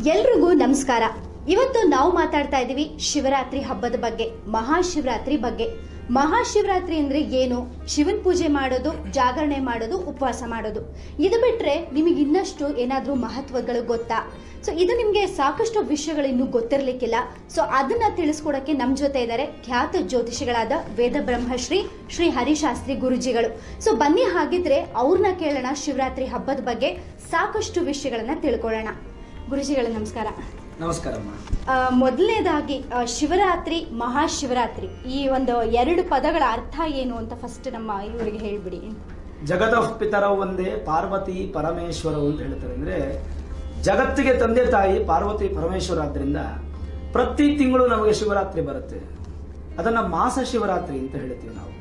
ಎಲ್ರಿಗೂ ನಮಸ್ಕಾರ ಇವತ್ತು ನಾವು ಮಾತಾಡ್ತಾ ಇದ್ದೀವಿ ಶಿವರಾತ್ರಿ ಹಬ್ಬದ ಬಗ್ಗೆ ಮಹಾಶಿವರಾತ್ರಿ ಬಗ್ಗೆ ಮಹಾಶಿವರಾತ್ರಿ ಅಂದ್ರೆ ಏನು ಶಿವನ್ ಪೂಜೆ ಮಾಡೋದು ಜಾಗರಣೆ ಮಾಡೋದು ಉಪವಾಸ ಮಾಡೋದು ಇದು ಬಿಟ್ರೆ ನಿಮಗೆ ಇನ್ನಷ್ಟು ಏನಾದ್ರೂ ಮಹತ್ವಗಳು ಗೊತ್ತಾ ಸೊ ಇದು ನಿಮಗೆ ಸಾಕಷ್ಟು ವಿಷಯಗಳು ಇನ್ನೂ ಗೊತ್ತಿರ್ಲಿಕ್ಕಿಲ್ಲ ಸೊ ಅದನ್ನ ತಿಳಿಸ್ಕೊಡಕ್ಕೆ ನಮ್ಮ ಜೊತೆ ಇದ್ದಾರೆ ಖ್ಯಾತ ಜ್ಯೋತಿಷಿಗಳಾದ ವೇದ ಬ್ರಹ್ಮಶ್ರೀ ಶ್ರೀ ಹರಿಶಾಸ್ತ್ರಿ ಗುರುಜಿಗಳು ಸೊ ಬನ್ನಿ ಹಾಗಿದ್ರೆ ಅವ್ರನ್ನ ಕೇಳೋಣ ಶಿವರಾತ್ರಿ ಹಬ್ಬದ ಬಗ್ಗೆ ಸಾಕಷ್ಟು ವಿಷಯಗಳನ್ನ ತಿಳ್ಕೊಳ್ಳೋಣ ಗುರುಜಿಗಳ ನಮಸ್ಕಾರ ನಮಸ್ಕಾರಮ್ಮ ಆ, ಮೊದಲನೇದಾಗಿ ಆ, ಶಿವರಾತ್ರಿ ಮಹಾಶಿವರಾತ್ರಿ ಈ ಒಂದು ಎರಡು ಪದಗಳ ಅರ್ಥ ಏನು ಅಂತ ಫಸ್ಟ್ ನಮ್ಮ ಇವರಿಗೆ ಹೇಳ್ಬಿಡಿ ಜಗತಃ ಪಿತರವು ಒಂದೇ ಪಾರ್ವತಿ ಪರಮೇಶ್ವರವು ಅಂತ ಹೇಳ್ತಾರೆ ಅಂದ್ರೆ ಜಗತ್ತಿಗೆ ತಂದೆ ತಾಯಿ ಪಾರ್ವತಿ ಪರಮೇಶ್ವರ ಆದ್ರಿಂದ ಪ್ರತಿ ತಿಂಗಳು ನಮಗೆ ಶಿವರಾತ್ರಿ ಬರುತ್ತೆ ಅದನ್ನ ಮಾಸ ಶಿವರಾತ್ರಿ ಅಂತ ಹೇಳ್ತೀವಿ ನಾವು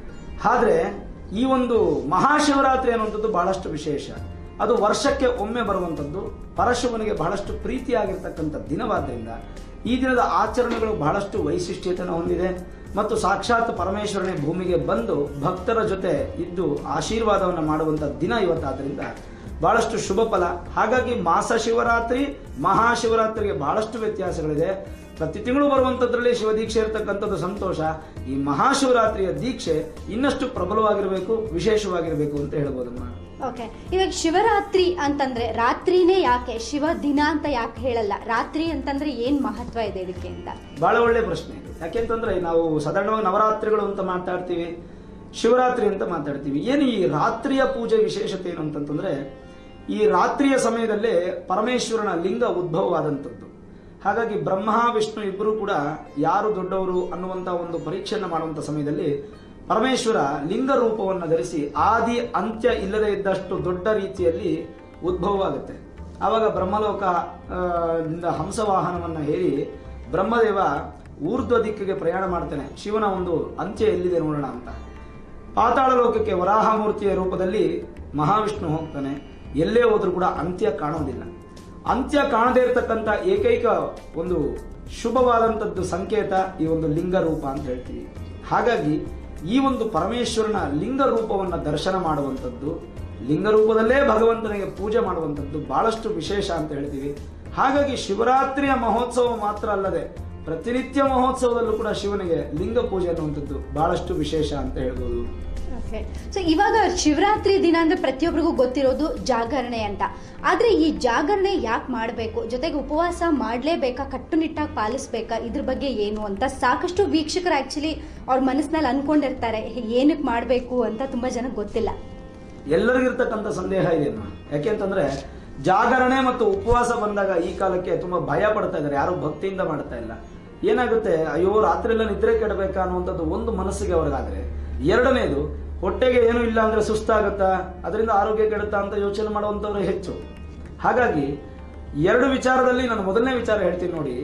ಆದ್ರೆ ಈ ಒಂದು ಮಹಾಶಿವರಾತ್ರಿ ಅನ್ನುವಂಥದ್ದು ಬಹಳಷ್ಟು ವಿಶೇಷ ಅದು ವರ್ಷಕ್ಕೆ ಒಮ್ಮೆ ಬರುವಂಥದ್ದು ಪರಶಿವನಿಗೆ ಬಹಳಷ್ಟು ಪ್ರೀತಿಯಾಗಿರ್ತಕ್ಕಂಥ ದಿನವಾದ್ರಿಂದ ಈ ದಿನದ ಆಚರಣೆಗಳು ಬಹಳಷ್ಟು ವೈಶಿಷ್ಟ್ಯತೆಯನ್ನು ಹೊಂದಿದೆ ಮತ್ತು ಸಾಕ್ಷಾತ್ ಪರಮೇಶ್ವರನೇ ಭೂಮಿಗೆ ಬಂದು ಭಕ್ತರ ಜೊತೆ ಇದ್ದು ಆಶೀರ್ವಾದವನ್ನು ಮಾಡುವಂಥ ದಿನ ಇವತ್ತಾದ್ರಿಂದ ಬಹಳಷ್ಟು ಶುಭ ಫಲ ಹಾಗಾಗಿ ಮಾಸ ಶಿವರಾತ್ರಿ ಮಹಾಶಿವರಾತ್ರಿಗೆ ಬಹಳಷ್ಟು ವ್ಯತ್ಯಾಸಗಳಿದೆ ಪ್ರತಿ ತಿಂಗಳು ಬರುವಂಥದ್ರಲ್ಲಿ ಶಿವ ದೀಕ್ಷೆ ಇರತಕ್ಕಂಥದ್ದು ಸಂತೋಷ ಈ ಮಹಾಶಿವರಾತ್ರಿಯ ದೀಕ್ಷೆ ಇನ್ನಷ್ಟು ಪ್ರಬಲವಾಗಿರಬೇಕು ವಿಶೇಷವಾಗಿರಬೇಕು ಅಂತ ಹೇಳ್ಬೋದಮ್ಮ ಓಕೆ ಇವಾಗ ಶಿವರಾತ್ರಿ ಅಂತಂದ್ರೆ ರಾತ್ರಿನೇ ಯಾಕೆ ಶಿವ ದಿನ ಅಂತ ಯಾಕೆ ಹೇಳಲ್ಲ ರಾತ್ರಿ ಅಂತಂದ್ರೆ ಏನ್ ಮಹತ್ವ ಇದೆ ಇದಕ್ಕೆ ಅಂತ ಬಹಳ ಒಳ್ಳೆ ಪ್ರಶ್ನೆ ಇದು ಯಾಕೆಂತಂದ್ರೆ ನಾವು ಸಾಧಾರಣವಾಗಿ ನವರಾತ್ರಿಗಳು ಅಂತ ಮಾತಾಡ್ತೀವಿ ಶಿವರಾತ್ರಿ ಅಂತ ಮಾತಾಡ್ತೀವಿ ಏನು ಈ ರಾತ್ರಿಯ ಪೂಜೆ ವಿಶೇಷತೆ ಏನು ಅಂತಂತಂದ್ರೆ ಈ ರಾತ್ರಿಯ ಸಮಯದಲ್ಲೇ ಪರಮೇಶ್ವರನ ಲಿಂಗ ಉದ್ಭವವಾದಂಥದ್ದು ಹಾಗಾಗಿ ಬ್ರಹ್ಮ ವಿಷ್ಣು ಇಬ್ಬರು ಕೂಡ ಯಾರು ದೊಡ್ಡವರು ಅನ್ನುವಂತ ಒಂದು ಪರೀಕ್ಷೆಯನ್ನು ಮಾಡುವಂತ ಸಮಯದಲ್ಲಿ ಪರಮೇಶ್ವರ ಲಿಂಗ ರೂಪವನ್ನು ಧರಿಸಿ ಆದಿ ಅಂತ್ಯ ಇಲ್ಲದೆ ಇದ್ದಷ್ಟು ದೊಡ್ಡ ರೀತಿಯಲ್ಲಿ ಉದ್ಭವವಾಗುತ್ತೆ ಆವಾಗ ಬ್ರಹ್ಮಲೋಕ ಆ, ದಿಂದ ಹಂಸವಾಹನವನ್ನ ಹೇರಿ ಬ್ರಹ್ಮದೇವ ಊರ್ಧ್ವ ದಿಕ್ಕಿಗೆ ಪ್ರಯಾಣ ಮಾಡ್ತಾನೆ ಶಿವನ ಒಂದು ಅಂತ್ಯ ಎಲ್ಲಿದೆ ನೋಡೋಣ ಅಂತ ಪಾತಾಳ ಲೋಕಕ್ಕೆ ವರಾಹ ಮೂರ್ತಿಯ ರೂಪದಲ್ಲಿ ಮಹಾವಿಷ್ಣು ಹೋಗ್ತಾನೆ ಎಲ್ಲೇ ಹೋದ್ರೂ ಕೂಡ ಅಂತ್ಯ ಕಾಣೋದಿಲ್ಲ ಅಂತ್ಯ ಕಾಣದೇ ಇರತಕ್ಕಂಥ ಏಕೈಕ ಒಂದು ಶುಭವಾದಂಥದ್ದು ಸಂಕೇತ ಈ ಒಂದು ಲಿಂಗ ರೂಪ ಅಂತ ಹೇಳ್ತೀವಿ ಹಾಗಾಗಿ ಈ ಒಂದು ಪರಮೇಶ್ವರನ ಲಿಂಗ ರೂಪವನ್ನು ದರ್ಶನ ಮಾಡುವಂಥದ್ದು ಲಿಂಗ ರೂಪದಲ್ಲೇ ಭಗವಂತನಿಗೆ ಪೂಜೆ ಮಾಡುವಂಥದ್ದು ಬಹಳಷ್ಟು ವಿಶೇಷ ಅಂತ ಹೇಳ್ತೀವಿ ಹಾಗಾಗಿ ಶಿವರಾತ್ರಿಯ ಮಹೋತ್ಸವ ಮಾತ್ರ ಅಲ್ಲದೆ ಪ್ರತಿನಿತ್ಯ ಮಹೋತ್ಸವದಲ್ಲೂ ಕೂಡ ಶಿವನಿಗೆ ಲಿಂಗ ಪೂಜೆ ಅನ್ನುವಂಥದ್ದು ಬಹಳಷ್ಟು ವಿಶೇಷ ಅಂತ ಹೇಳ್ಬೋದು ಓಕೆ ಸೊ ಇವಾಗ ಶಿವರಾತ್ರಿ ದಿನ ಅಂದ್ರೆ ಪ್ರತಿಯೊಬ್ಬರಿಗೂ ಗೊತ್ತಿರೋದು ಜಾಗರಣೆ ಅಂತ ಆದ್ರೆ ಈ ಜಾಗರಣೆ ಯಾಕೆ ಮಾಡಬೇಕು ಜೊತೆಗೆ ಉಪವಾಸ ಮಾಡಲೇಬೇಕಾ ಕಟ್ಟುನಿಟ್ಟಾಗಿ ಪಾಲಿಸ್ಬೇಕಾ ಇದ್ರ ಬಗ್ಗೆ ಏನು ಅಂತ ಸಾಕಷ್ಟು ವೀಕ್ಷಕರು ಆಕ್ಚುಲಿ ಅವ್ರ ಮನಸ್ಸಿನಲ್ಲಿ ಅನ್ಕೊಂಡಿರ್ತಾರೆ ಏನಕ್ಕೆ ಮಾಡಬೇಕು ಅಂತ ತುಂಬಾ ಜನಕ್ಕೆ ಗೊತ್ತಿಲ್ಲ ಎಲ್ಲರಿಗಿರ್ತಕ್ಕಂಥ ಸಂದೇಹ ಇದೆ ಅಮ್ಮ ಯಾಕೆ ಅಂತಂದ್ರೆ ಜಾಗರಣೆ ಮತ್ತು ಉಪವಾಸ ಬಂದಾಗ ಈ ಕಾಲಕ್ಕೆ ತುಂಬಾ ಭಯ ಪಡ್ತಾ ಇದ್ದಾರೆ ಯಾರು ಭಕ್ತಿಯಿಂದ ಮಾಡ್ತಾ ಇಲ್ಲ ಏನಾಗುತ್ತೆ ಅಯ್ಯೋ ರಾತ್ರಿ ಎಲ್ಲ ನಿದ್ರೆ ಕೆಡಬೇಕಾ ಅನ್ನುವಂಥದ್ದು ಒಂದು ಮನಸ್ಸಿಗೆ ಅವ್ರಿಗಾದ್ರೆ ಎರಡನೇದು ಹೊಟ್ಟೆಗೆ ಏನು ಇಲ್ಲ ಅಂದ್ರೆ ಸುಸ್ತಾಗತ್ತಾ ಅದರಿಂದ ಆರೋಗ್ಯ ಕೆಡುತ್ತಾ ಅಂತ ಯೋಚನೆ ಮಾಡುವಂಥವ್ರು ಹೆಚ್ಚು ಹಾಗಾಗಿ ಎರಡು ವಿಚಾರದಲ್ಲಿ ನಾನು ಮೊದಲನೇ ವಿಚಾರ ಹೇಳ್ತೀನಿ ನೋಡಿ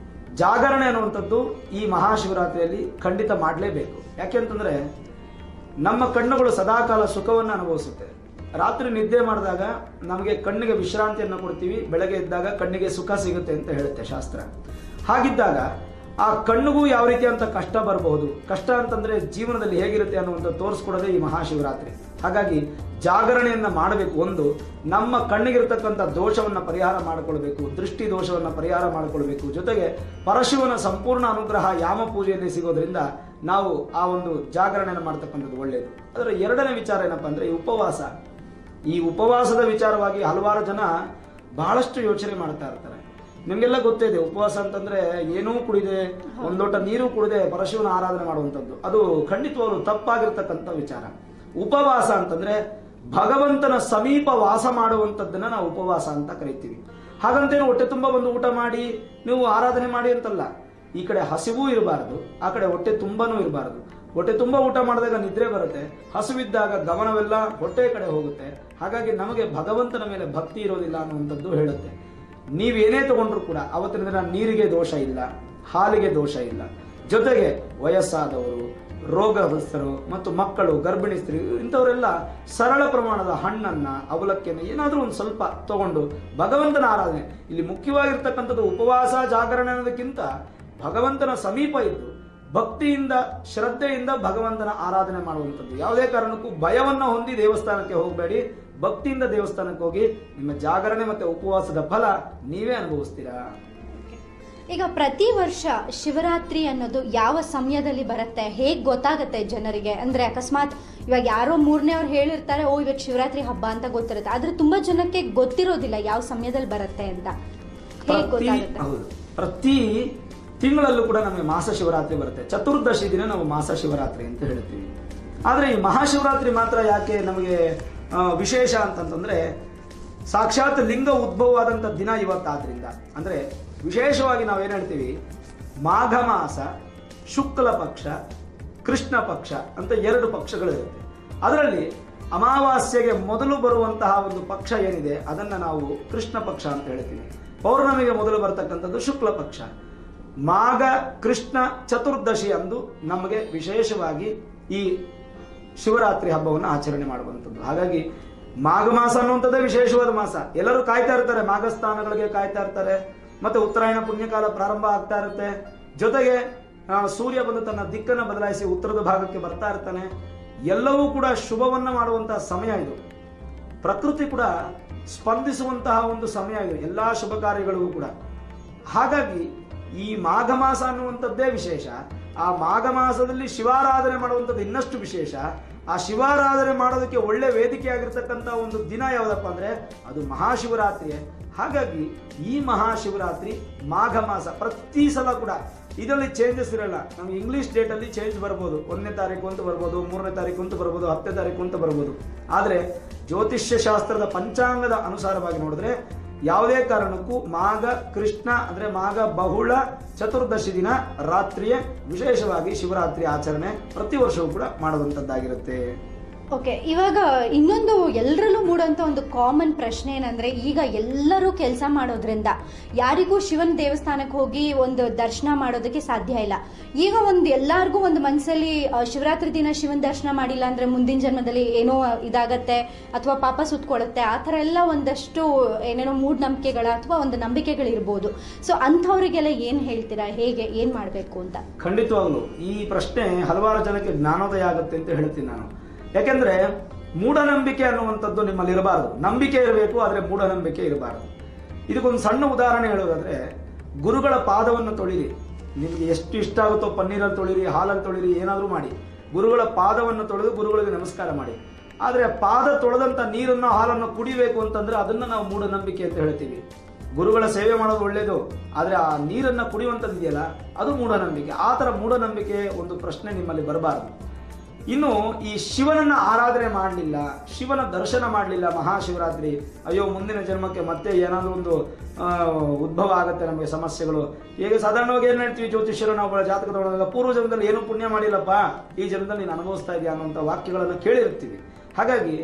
ಜಾಗರಣೆ ಅನ್ನುವಂಥದ್ದು ಈ ಮಹಾಶಿವರಾತ್ರಿಯಲ್ಲಿ ಖಂಡಿತ ಮಾಡಲೇಬೇಕು ಯಾಕೆಂತಂದ್ರೆ ನಮ್ಮ ಕಣ್ಣುಗಳು ಸದಾಕಾಲ ಸುಖವನ್ನು ಅನುಭವಿಸುತ್ತೆ ರಾತ್ರಿ ನಿದ್ದೆ ಮಾಡಿದಾಗ ನಮಗೆ ಕಣ್ಣಿಗೆ ವಿಶ್ರಾಂತಿಯನ್ನು ಕೊಡ್ತೀವಿ ಬೆಳಗ್ಗೆ ಎದ್ದಾಗ ಕಣ್ಣಿಗೆ ಸುಖ ಸಿಗುತ್ತೆ ಅಂತ ಹೇಳುತ್ತೆ ಶಾಸ್ತ್ರ ಹಾಗಿದ್ದಾಗ ಆ ಕಣ್ಣಿಗೂ ಯಾವ ರೀತಿ ಅಂತ ಕಷ್ಟ ಬರಬಹುದು ಕಷ್ಟ ಅಂತಂದ್ರೆ ಜೀವನದಲ್ಲಿ ಹೇಗಿರುತ್ತೆ ಅನ್ನುವಂಥ ತೋರಿಸ್ಕೊಡೋದೇ ಈ ಮಹಾಶಿವರಾತ್ರಿ ಹಾಗಾಗಿ ಜಾಗರಣೆಯನ್ನ ಮಾಡಬೇಕು ಒಂದು ನಮ್ಮ ಕಣ್ಣಿಗಿರ್ತಕ್ಕಂಥ ದೋಷವನ್ನ ಪರಿಹಾರ ಮಾಡಿಕೊಳ್ಬೇಕು ದೃಷ್ಟಿ ದೋಷವನ್ನ ಪರಿಹಾರ ಮಾಡಿಕೊಳ್ಬೇಕು ಜೊತೆಗೆ ಪರಶಿವನ ಸಂಪೂರ್ಣ ಅನುಗ್ರಹ ಯಾಮ ಪೂಜೆಯಲ್ಲಿ ಸಿಗೋದ್ರಿಂದ ನಾವು ಆ ಒಂದು ಜಾಗರಣೆಯನ್ನು ಮಾಡ್ತಕ್ಕಂಥದ್ದು ಒಳ್ಳೆಯದು ಅದರ ಎರಡನೇ ವಿಚಾರ ಏನಪ್ಪಾ ಅಂದ್ರೆ ಈ ಉಪವಾಸ ಈ ಉಪವಾಸದ ವಿಚಾರವಾಗಿ ಹಲವಾರು ಜನ ಬಹಳಷ್ಟು ಯೋಚನೆ ಮಾಡ್ತಾ ಇರ್ತಾರೆ ನಿಮಗೆಲ್ಲ ಗೊತ್ತಿದೆ ಉಪವಾಸ ಅಂತಂದ್ರೆ ಏನೂ ಕುಡಿದೆ ಒಂದ್ ಲೋಟ ನೀರು ಕುಡಿದೆ ಪರಶಿವನ ಆರಾಧನೆ ಮಾಡುವಂಥದ್ದು ಅದು ಖಂಡಿತವಾಗ್ಲು ತಪ್ಪಾಗಿರ್ತಕ್ಕಂಥ ವಿಚಾರ ಉಪವಾಸ ಅಂತಂದ್ರೆ ಭಗವಂತನ ಸಮೀಪ ವಾಸ ಮಾಡುವಂಥದ್ದನ್ನ ನಾವು ಉಪವಾಸ ಅಂತ ಕರಿತೀವಿ ಹಾಗಂತೇನು ಹೊಟ್ಟೆ ತುಂಬ ಬಂದು ಊಟ ಮಾಡಿ ನೀವು ಆರಾಧನೆ ಮಾಡಿ ಅಂತಲ್ಲ ಈ ಕಡೆ ಹಸಿವೂ ಇರಬಾರದು ಆ ಕಡೆ ಹೊಟ್ಟೆ ತುಂಬಾನೂ ಇರಬಾರದು ಹೊಟ್ಟೆ ತುಂಬ ಊಟ ಮಾಡಿದಾಗ ನಿದ್ರೆ ಬರುತ್ತೆ ಹಸುವಿದ್ದಾಗ ಗಮನವೆಲ್ಲ ಹೊಟ್ಟೆ ಕಡೆ ಹೋಗುತ್ತೆ ಹಾಗಾಗಿ ನಮಗೆ ಭಗವಂತನ ಮೇಲೆ ಭಕ್ತಿ ಇರೋದಿಲ್ಲ ಅನ್ನುವಂಥದ್ದು ಹೇಳುತ್ತೆ ನೀವೇನೇ ತಗೊಂಡ್ರು ಕೂಡ ಅವತ್ತಿನ ದಿನ ನೀರಿಗೆ ದೋಷ ಇಲ್ಲ ಹಾಲಿಗೆ ದೋಷ ಇಲ್ಲ ಜೊತೆಗೆ ವಯಸ್ಸಾದವರು ರೋಗಗ್ರಸ್ತರು ಮತ್ತು ಮಕ್ಕಳು ಗರ್ಭಿಣಿ ಸ್ತ್ರೀ ಇಂಥವರೆಲ್ಲ ಸರಳ ಪ್ರಮಾಣದ ಹಣ್ಣನ್ನ ಅವಲಕ್ಕಿಯನ್ನು ಏನಾದರೂ ಒಂದು ಸ್ವಲ್ಪ ತಗೊಂಡು ಭಗವಂತನ ಆರಾಧನೆ ಇಲ್ಲಿ ಮುಖ್ಯವಾಗಿರ್ತಕ್ಕಂಥದ್ದು ಉಪವಾಸ ಜಾಗರಣೆ ಅನ್ನೋದಕ್ಕಿಂತ ಭಗವಂತನ ಸಮೀಪ ಇದ್ದು ಭಕ್ತಿಯಿಂದ ಶ್ರದ್ಧೆಯಿಂದ ಭಗವಂತನ ಆರಾಧನೆ ಮಾಡುವಂಥದ್ದು ಯಾವುದೇ ಕಾರಣಕ್ಕೂ ಭಯವನ್ನ ಹೊಂದಿ ದೇವಸ್ಥಾನಕ್ಕೆ ಹೋಗಬೇಡಿ ಭಕ್ತಿಯಿಂದ ದೇವಸ್ಥಾನಕ್ಕೆ ಹೋಗಿ ನಿಮ್ಮ ಜಾಗರಣೆ ಮತ್ತೆ ಉಪವಾಸದ ಫಲ ನೀವೇ ಅನುಭವಿಸ್ತೀರಾ ಈಗ ಪ್ರತಿ ವರ್ಷ ಶಿವರಾತ್ರಿ ಅನ್ನೋದು ಯಾವ ಸಮಯದಲ್ಲಿ ಬರುತ್ತೆ ಹೇಗ್ ಗೊತ್ತಾಗತ್ತೆ ಜನರಿಗೆ ಅಂದ್ರೆ ಅಕಸ್ಮಾತ್ ಇವಾಗ ಯಾರೋ ಮೂರನೇವ್ರು ಹೇಳಿರ್ತಾರೆ ಓ ಇವತ್ತು ಶಿವರಾತ್ರಿ ಹಬ್ಬ ಅಂತ ಗೊತ್ತಿರುತ್ತೆ ಆದ್ರೆ ತುಂಬಾ ಜನಕ್ಕೆ ಗೊತ್ತಿರೋದಿಲ್ಲ ಯಾವ ಸಮಯದಲ್ಲಿ ಬರುತ್ತೆ ಅಂತ ಹೇಗ್ ಪ್ರತಿ ಗೊತ್ತಾಗುತ್ತೆ ಹೌದು ಪ್ರತಿ ತಿಂಗಳಲ್ಲೂ ಕೂಡ ನಮಗೆ ಮಾಸ ಶಿವರಾತ್ರಿ ಬರುತ್ತೆ ಚತುರ್ದಶಿ ದಿನ ನಾವು ಮಾಸ ಶಿವರಾತ್ರಿ ಅಂತ ಹೇಳ್ತೀವಿ ಆದ್ರೆ ಈ ಮಹಾಶಿವರಾತ್ರಿ ಮಾತ್ರ ಯಾಕೆ ನಮಗೆ ಆ, ವಿಶೇಷ ಅಂತಂತಂದ್ರೆ ಸಾಕ್ಷಾತ್ ಲಿಂಗ ಉದ್ಭವವಾದಂಥ ದಿನ ಇವತ್ತಾದ್ರಿಂದ ಅಂದ್ರೆ ವಿಶೇಷವಾಗಿ ನಾವೇನ್ ಹೇಳ್ತೀವಿ ಮಾಘ ಮಾಸ ಶುಕ್ಲ ಪಕ್ಷ ಕೃಷ್ಣ ಪಕ್ಷ ಅಂತ ಎರಡು ಪಕ್ಷಗಳಿರುತ್ತೆ ಅದರಲ್ಲಿ ಅಮಾವಾಸ್ಯೆಗೆ ಮೊದಲು ಬರುವಂತಹ ಒಂದು ಪಕ್ಷ ಏನಿದೆ ಅದನ್ನ ನಾವು ಕೃಷ್ಣ ಪಕ್ಷ ಅಂತ ಹೇಳ್ತೀವಿ ಪೌರ್ಣಮಿಗೆ ಮೊದಲು ಬರತಕ್ಕಂಥದ್ದು ಶುಕ್ಲ ಪಕ್ಷ ಮಾಘ ಕೃಷ್ಣ ಚತುರ್ದಶಿ ಅಂದು ನಮಗೆ ವಿಶೇಷವಾಗಿ ಈ ಶಿವರಾತ್ರಿ ಹಬ್ಬವನ್ನು ಆಚರಣೆ ಮಾಡುವಂಥದ್ದು ಹಾಗಾಗಿ ಮಾಘ ಮಾಸ ಅನ್ನುವಂಥದ್ದೇ ವಿಶೇಷವಾದ ಮಾಸ ಎಲ್ಲರೂ ಕಾಯ್ತಾ ಇರ್ತಾರೆ ಮಾಘ ಸ್ಥಾನಗಳಿಗೆ ಕಾಯ್ತಾ ಇರ್ತಾರೆ ಮತ್ತೆ ಉತ್ತರಾಯಣ ಪುಣ್ಯಕಾಲ ಪ್ರಾರಂಭ ಆಗ್ತಾ ಇರುತ್ತೆ ಜೊತೆಗೆ ಆ, ಸೂರ್ಯ ಬಂದು ತನ್ನ ದಿಕ್ಕನ್ನು ಬದಲಾಯಿಸಿ ಉತ್ತರದ ಭಾಗಕ್ಕೆ ಬರ್ತಾ ಇರ್ತಾನೆ ಎಲ್ಲವೂ ಕೂಡ ಶುಭವನ್ನ ಮಾಡುವಂತಹ ಸಮಯ ಇದು ಪ್ರಕೃತಿ ಕೂಡ ಸ್ಪಂದಿಸುವಂತಹ ಒಂದು ಸಮಯ ಇದು ಎಲ್ಲಾ ಶುಭ ಕಾರ್ಯಗಳಿಗೂ ಕೂಡ ಹಾಗಾಗಿ ಈ ಮಾಘ ಮಾಸ ಅನ್ನುವಂಥದ್ದೇ ವಿಶೇಷ ಆ ಮಾಘ ಮಾಸದಲ್ಲಿ ಶಿವಾರಾಧನೆ ಮಾಡುವಂಥದ್ದು ಇನ್ನಷ್ಟು ವಿಶೇಷ ಆ ಶಿವಾರಾಧನೆ ಮಾಡೋದಕ್ಕೆ ಒಳ್ಳೆ ವೇದಿಕೆ ಆಗಿರ್ತಕ್ಕಂಥ ಒಂದು ದಿನ ಯಾವುದಪ್ಪ ಅಂದ್ರೆ ಅದು ಮಹಾಶಿವರಾತ್ರಿ ಹಾಗಾಗಿ ಈ ಮಹಾಶಿವರಾತ್ರಿ ಮಾಘ ಮಾಸ ಪ್ರತಿ ಸಲ ಕೂಡ ಇದರಲ್ಲಿ ಚೇಂಜಸ್ ಇರಲ್ಲ ನಮ್ಗೆ ಇಂಗ್ಲಿಷ್ ಡೇಟ್ ಅಲ್ಲಿ ಚೇಂಜ್ ಬರ್ಬೋದು ಒಂದನೇ ತಾರೀಕು ಅಂತ ಬರ್ಬೋದು ಮೂರನೇ ತಾರೀಕು ಅಂತ ಬರ್ಬೋದು ಹತ್ತನೇ ತಾರೀಕು ಅಂತ ಬರ್ಬೋದು ಆದ್ರೆ ಜ್ಯೋತಿಷ್ಯ ಶಾಸ್ತ್ರದ ಪಂಚಾಂಗದ ಅನುಸಾರವಾಗಿ ನೋಡಿದ್ರೆ ಯಾವುದೇ ಕಾರಣಕ್ಕೂ ಮಾಘ ಕೃಷ್ಣ ಅಂದ್ರೆ ಮಾಘ ಬಹುಳ ಚತುರ್ದಶಿ ದಿನ ರಾತ್ರಿಯೇ ವಿಶೇಷವಾಗಿ ಶಿವರಾತ್ರಿ ಆಚರಣೆ ಪ್ರತಿ ವರ್ಷವೂ ಕೂಡ ಮಾಡುವಂತದ್ದಾಗಿರುತ್ತೆ ಓಕೆ ಇವಾಗ ಇನ್ನೊಂದು ಎಲ್ಲರಲ್ಲೂ ಮೂಡೋಂಥ ಒಂದು ಕಾಮನ್ ಪ್ರಶ್ನೆ ಏನಂದ್ರೆ ಈಗ ಎಲ್ಲರೂ ಕೆಲಸ ಮಾಡೋದ್ರಿಂದ ಯಾರಿಗೂ ಶಿವನ ದೇವಸ್ಥಾನಕ್ಕೆ ಹೋಗಿ ಒಂದು ದರ್ಶನ ಮಾಡೋದಕ್ಕೆ ಸಾಧ್ಯ ಇಲ್ಲ ಈಗ ಒಂದು ಎಲ್ಲಾರ್ಗೂ ಒಂದು ಮನಸ್ಸಲ್ಲಿ ಆ, ಶಿವರಾತ್ರಿ ದಿನ ಶಿವನ ದರ್ಶನ ಮಾಡಿಲ್ಲ ಅಂದ್ರೆ ಮುಂದಿನ ಜನ್ಮದಲ್ಲಿ ಏನೋ ಇದಾಗತ್ತೆ ಅಥವಾ ಪಾಪ ಸುತ್ಕೊಳುತ್ತೆ ಆ ಥರ ಎಲ್ಲ ಒಂದಷ್ಟು ಏನೇನೋ ಮೂಢನಂಬಿಕೆಗಳ ಅಥವಾ ಒಂದು ನಂಬಿಕೆಗಳಿರ್ಬೋದು ಸೊ ಅಂಥವ್ರಿಗೆಲ್ಲ ಏನು ಹೇಳ್ತೀರಾ ಹೇಗೆ ಏನು ಮಾಡಬೇಕು ಅಂತ ಖಂಡಿತವಾಗ್ಲು ಈ ಪ್ರಶ್ನೆ ಹಲವಾರು ಜನಕ್ಕೆ ಜ್ಞಾನೋದಯ ಆಗುತ್ತೆ ಅಂತ ಹೇಳ್ತೀನಿ ನಾನು ಯಾಕೆಂದ್ರೆ ಮೂಢನಂಬಿಕೆ ಅನ್ನುವಂಥದ್ದು ನಿಮ್ಮಲ್ಲಿ ಇರಬಾರದು ನಂಬಿಕೆ ಇರಬೇಕು ಆದ್ರೆ ಮೂಢನಂಬಿಕೆ ಇರಬಾರದು ಇದಕ್ಕೊಂದು ಸಣ್ಣ ಉದಾಹರಣೆ ಹೇಳೋದಾದ್ರೆ ಗುರುಗಳ ಪಾದವನ್ನು ತೊಳಿರಿ ನಿಮ್ಗೆ ಎಷ್ಟು ಇಷ್ಟ ಆಗುತ್ತೋ ಪನ್ನೀರಲ್ಲಿ ತೊಳಿರಿ ಹಾಲಲ್ಲಿ ತೊಳಿರಿ ಏನಾದರೂ ಮಾಡಿ ಗುರುಗಳ ಪಾದವನ್ನು ತೊಳೆದು ಗುರುಗಳಿಗೆ ನಮಸ್ಕಾರ ಮಾಡಿ ಆದ್ರೆ ಪಾದ ತೊಳೆದಂತ ನೀರನ್ನು ಹಾಲನ್ನು ಕುಡಿಬೇಕು ಅಂತಂದ್ರೆ ಅದನ್ನ ನಾವು ಮೂಢನಂಬಿಕೆ ಅಂತ ಹೇಳ್ತೀವಿ ಗುರುಗಳ ಸೇವೆ ಮಾಡೋದು ಒಳ್ಳೇದು ಆದ್ರೆ ಆ ನೀರನ್ನ ಕುಡಿಯುವಂಥದ್ದು ಇದೆಯಲ್ಲ ಅದು ಮೂಢನಂಬಿಕೆ ಆ ಥರ ಮೂಢನಂಬಿಕೆ ಒಂದು ಪ್ರಶ್ನೆ ನಿಮ್ಮಲ್ಲಿ ಬರಬಾರದು ಇನ್ನು ಈ ಶಿವನನ್ನ ಆರಾಧನೆ ಮಾಡಲಿಲ್ಲ ಶಿವನ ದರ್ಶನ ಮಾಡಲಿಲ್ಲ ಮಹಾಶಿವರಾತ್ರಿ ಅಯ್ಯೋ ಮುಂದಿನ ಜನ್ಮಕ್ಕೆ ಮತ್ತೆ ಏನಾದರೂ ಒಂದು ಆ, ಉದ್ಭವ ಆಗುತ್ತೆ ನಮಗೆ ಸಮಸ್ಯೆಗಳು ಈಗ ಸಾಧಾರಣವಾಗಿ ಏನ್ ಹೇಳ್ತೀವಿ ಜ್ಯೋತಿಷ್ಯರು ನಾವು ಜಾತಕದೊಳಗ ಪೂರ್ವ ಜನ್ಮದಲ್ಲಿ ಏನೂ ಪುಣ್ಯ ಮಾಡಿಲ್ಲಪ್ಪ ಈ ಜನ್ಮದಲ್ಲಿ ನೀನು ಅನುಭವಿಸ್ತಾ ಇದೆಯಾ ಅನ್ನುವಂಥ ವಾಕ್ಯಗಳನ್ನು ಕೇಳಿರ್ತೀವಿ ಹಾಗಾಗಿ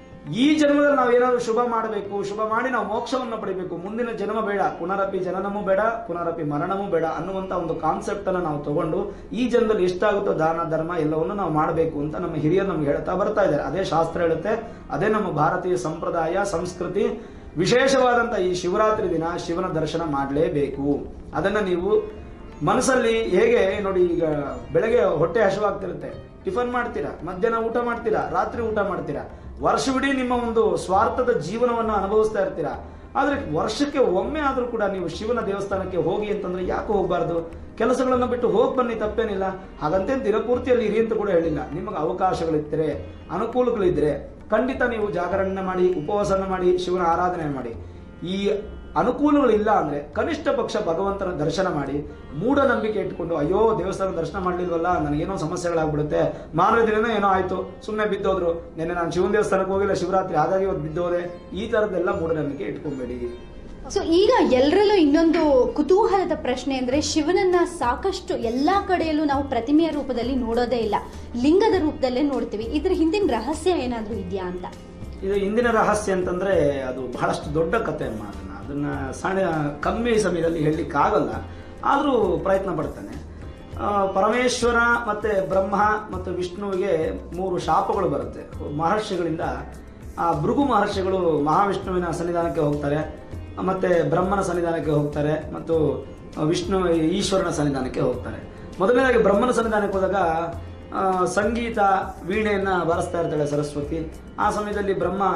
ಈ ಜನ್ಮದಲ್ಲಿ ನಾವು ಏನಾದರೂ ಶುಭ ಮಾಡಬೇಕು ಶುಭ ಮಾಡಿ ನಾವು ಮೋಕ್ಷವನ್ನು ಪಡಿಬೇಕು ಮುಂದಿನ ಜನ್ಮ ಬೇಡ ಪುನರಪಿ ಜನನಮೂ ಬೇಡ ಪುನರಪಿ ಮರಣಮೂ ಬೇಡ ಅನ್ನುವಂಥ ಒಂದು ಕಾನ್ಸೆಪ್ಟ್ ಅನ್ನು ನಾವು ತಗೊಂಡು ಈ ಜನ್ಮದಲ್ಲಿ ಎಷ್ಟಾಗುತ್ತೋ ದಾನ ಧರ್ಮ ಎಲ್ಲವನ್ನು ನಾವು ಮಾಡಬೇಕು ಅಂತ ನಮ್ಮ ಹಿರಿಯರು ನಮ್ಗೆ ಹೇಳ್ತಾ ಬರ್ತಾ ಇದ್ದಾರೆ ಅದೇ ಶಾಸ್ತ್ರ ಹೇಳುತ್ತೆ ಅದೇ ನಮ್ಮ ಭಾರತೀಯ ಸಂಪ್ರದಾಯ ಸಂಸ್ಕೃತಿ ವಿಶೇಷವಾದಂಥ ಈ ಶಿವರಾತ್ರಿ ದಿನ ಶಿವನ ದರ್ಶನ ಮಾಡಲೇಬೇಕು ಅದನ್ನ ನೀವು ಮನಸ್ಸಲ್ಲಿ ಹೇಗೆ ನೋಡಿ ಈಗ ಬೆಳಗ್ಗೆ ಹೊಟ್ಟೆ ಹಸಿವಾಗ್ತಿರುತ್ತೆ ಟಿಫನ್ ಮಾಡ್ತೀರಾ ಮಧ್ಯಾಹ್ನ ಊಟ ಮಾಡ್ತೀರಾ ರಾತ್ರಿ ಊಟ ಮಾಡ್ತೀರಾ ವರ್ಷವಿಡೀ ನಿಮ್ಮ ಒಂದು ಸ್ವಾರ್ಥದ ಜೀವನವನ್ನು ಅನುಭವಿಸ್ತಾ ಇರ್ತೀರಾ ಆದ್ರೆ ವರ್ಷಕ್ಕೆ ಒಮ್ಮೆ ಆದ್ರೂ ಕೂಡ ನೀವು ಶಿವನ ದೇವಸ್ಥಾನಕ್ಕೆ ಹೋಗಿ ಅಂತಂದ್ರೆ ಯಾಕೆ ಹೋಗಬಾರ್ದು ಕೆಲಸಗಳನ್ನು ಬಿಟ್ಟು ಹೋಗಿ ಬನ್ನಿ ತಪ್ಪೇನಿಲ್ಲ ಹಾಗಂತೆ ದಿನಪೂರ್ತಿಯಲ್ಲಿ ಇರಿ ಅಂತ ಕೂಡ ಹೇಳಿಲ್ಲ ನಿಮಗೆ ಅವಕಾಶಗಳಿದ್ದರೆ ಅನುಕೂಲಗಳಿದ್ರೆ ಖಂಡಿತ ನೀವು ಜಾಗರಣೆ ಮಾಡಿ ಉಪವಾಸನ ಮಾಡಿ ಶಿವನ ಆರಾಧನೆ ಮಾಡಿ ಈ ಅನುಕೂಲಗಳಿಲ್ಲ ಅಂದ್ರೆ ಕನಿಷ್ಠ ಪಕ್ಷ ಭಗವಂತನ ದರ್ಶನ ಮಾಡಿ ಮೂಢನಂಬಿಕೆ ಇಟ್ಕೊಂಡು ಅಯ್ಯೋ ದೇವಸ್ಥಾನ ದರ್ಶನ ಮಾಡ್ಲಿಲ್ವಲ್ಲ ನನಗೇನೋ ಸಮಸ್ಯೆಗಳಾಗ್ಬಿಡುತ್ತೆ ಮಾರನೇ ದಿನ ಏನೋ ಆಯ್ತು ಸುಮ್ಮನೆ ಬಿದ್ದೋದ್ರು ನೆನ್ನೆ ನಾನು ಶಿವನ ದೇವಸ್ಥಾನಕ್ಕೆ ಹೋಗಿಲ್ಲ ಶಿವರಾತ್ರಿ ಹಾಗಾಗಿ ಇವತ್ತು ಬಿದ್ದೋದೆ ಈ ತರದ್ದೆಲ್ಲ ಮೂಢನಂಬಿಕೆ ಇಟ್ಕೊಂಬೇಡಿ ಸೊ ಈಗ ಎಲ್ಲರಲ್ಲೂ ಇನ್ನೊಂದು ಕುತೂಹಲದ ಪ್ರಶ್ನೆ ಅಂದ್ರೆ ಶಿವನನ್ನ ಸಾಕಷ್ಟು ಎಲ್ಲಾ ಕಡೆಯಲ್ಲೂ ನಾವು ಪ್ರತಿಮೆಯ ರೂಪದಲ್ಲಿ ನೋಡೋದೇ ಇಲ್ಲ ಲಿಂಗದ ರೂಪದಲ್ಲೇ ನೋಡ್ತೀವಿ ಇದ್ರ ಹಿಂದಿನ ರಹಸ್ಯ ಏನಾದ್ರೂ ಇದೆಯಾ ಅಂತ ಇದು ಇಂದಿನ ರಹಸ್ಯ ಅಂತಂದ್ರೆ ಅದು ಬಹಳಷ್ಟು ದೊಡ್ಡ ಕತೆ ಅಮ್ಮ ಅದನ್ನ ಅದನ್ನ ಸಣ್ಣ ಕಮ್ಮಿ ಸಮಯದಲ್ಲಿ ಹೇಳಲಿಕ್ಕಾಗಲ್ಲ ಆದರೂ ಪ್ರಯತ್ನ ಪಡ್ತಾನೆ ಆ, ಪರಮೇಶ್ವರ ಮತ್ತೆ ಬ್ರಹ್ಮ ಮತ್ತು ವಿಷ್ಣುವಿಗೆ ಮೂರು ಶಾಪಗಳು ಬರುತ್ತೆ ಮಹರ್ಷಿಗಳಿಂದ ಆ ಭೃಗು ಮಹರ್ಷಿಗಳು ಮಹಾವಿಷ್ಣುವಿನ ಸನ್ನಿಧಾನಕ್ಕೆ ಹೋಗ್ತಾರೆ ಮತ್ತೆ ಬ್ರಹ್ಮನ ಸನ್ನಿಧಾನಕ್ಕೆ ಹೋಗ್ತಾರೆ ಮತ್ತು ವಿಷ್ಣು ಈಶ್ವರನ ಸನ್ನಿಧಾನಕ್ಕೆ ಹೋಗ್ತಾರೆ ಮೊದಲನೇದಾಗಿ ಬ್ರಹ್ಮನ ಸನ್ನಿಧಾನಕ್ಕೆ ಹೋದಾಗ ಆ, ಸಂಗೀತ ವೀಣೆಯನ್ನ ಬಾರಿಸ್ತಾ ಇರ್ತಾಳೆ ಸರಸ್ವತಿ ಆ ಸಮಯದಲ್ಲಿ ಬ್ರಹ್ಮ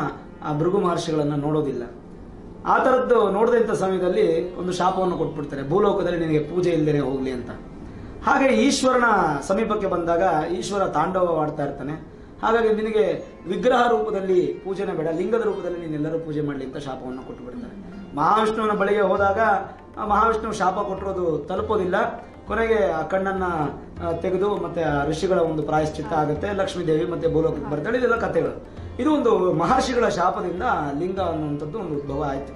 ಆ ಭೃಗು ಮಹರ್ಷಿಗಳನ್ನು ನೋಡೋದಿಲ್ಲ ಆ ಥರದ್ದು ನೋಡಿದಂಥ ಸಮಯದಲ್ಲಿ ಒಂದು ಶಾಪವನ್ನು ಕೊಟ್ಬಿಡ್ತಾರೆ ಭೂಲೋಕದಲ್ಲಿ ನಿನಗೆ ಪೂಜೆ ಇಲ್ಲದೇನೆ ಹೋಗ್ಲಿ ಅಂತ ಹಾಗೆ ಈಶ್ವರನ ಸಮೀಪಕ್ಕೆ ಬಂದಾಗ ಈಶ್ವರ ತಾಂಡವವಾಡ್ತಾ ಇರ್ತಾನೆ ಹಾಗಾಗಿ ನಿನಗೆ ವಿಗ್ರಹ ರೂಪದಲ್ಲಿ ಪೂಜೆನೇ ಬೇಡ ಲಿಂಗದ ರೂಪದಲ್ಲಿ ನೀನೆಲ್ಲರೂ ಪೂಜೆ ಮಾಡಲಿ ಅಂತ ಶಾಪವನ್ನು ಕೊಟ್ಟು ಬಿಡ್ತಾರೆ ಮಹಾವಿಷ್ಣುವಿನ ಬಳಿಗೆ ಹೋದಾಗ ಆ ಮಹಾವಿಷ್ಣು ಶಾಪ ಕೊಟ್ಟಿರೋದು ತಲುಪೋದಿಲ್ಲ ಕೊನೆಗೆ ಆ ಕಣ್ಣನ್ನ ಆ, ತೆಗೆದು ಮತ್ತೆ ಆ ಋಷಿಗಳ ಒಂದು ಪ್ರಾಯಶ್ಚಿತ್ತ ಆಗುತ್ತೆ ಲಕ್ಷ್ಮೀ ದೇವಿ ಮತ್ತೆ ಭೂಲೋಕಕ್ಕೆ ಬರ್ತಾಳೆ ಇದೆಲ್ಲ ಕಥೆಗಳು ಇದು ಒಂದು ಮಹರ್ಷಿಗಳ ಶಾಪದಿಂದ ಲಿಂಗ ಅನ್ನುವಂಥದ್ದು ಒಂದು ಉದ್ಭವ ಆಯಿತು